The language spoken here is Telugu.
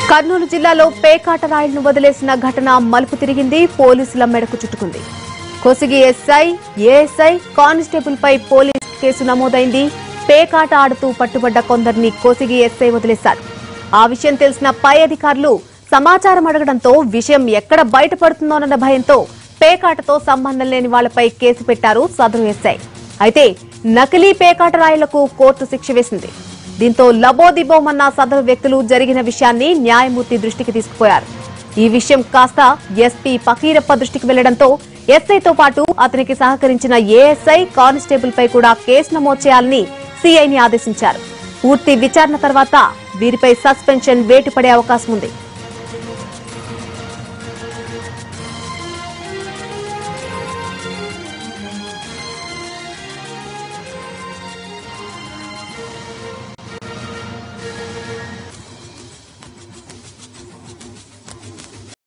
కర్నూలు జిల్లాలో పేకాట రాయిలను వదిలేసిన ఘటన మలుపు తిరిగింది పోలీసుల మెడకు చుట్టుకుంది కొసిగి ఎస్ఐ ఏఎస్ఐ కానిస్టేబుల్ పై పోలీస్ కేసు నమోదైంది పేకాట ఆడుతూ పట్టుబడ్డ కొందరిని కొసిగి ఎస్ఐ వదిలేశారు ఆ విషయం తెలిసిన పై అధికారులు సమాచారం అడగడంతో విషయం ఎక్కడ బయటపడుతుందోనన్న భయంతో పేకాటతో సంబంధం లేని వాళ్లపై కేసు పెట్టారు సదరు ఎస్ఐ అయితే నకిలీ పేకాట రాయులకు కోర్టు శిక్ష వేసింది దీంతో లబోదిబోమన్న సదరు వ్యక్తులు జరిగిన విషయాన్ని న్యాయమూర్తి దృష్టికి తీసుకుపోయారు ఈ విషయం కాస్త ఎస్పీ పకీరప్ప దృష్టికి వెళ్లడంతో ఎస్ఐతో పాటు అతనికి సహకరించిన ఏఎస్ఐ కానిస్టేబుల్ పై కూడా కేసు నమోదు చేయాలని సీఐని ఆదేశించారు పూర్తి విచారణ తర్వాత వీరిపై సస్పెన్షన్ వేటు పడే అవకాశం ఉంది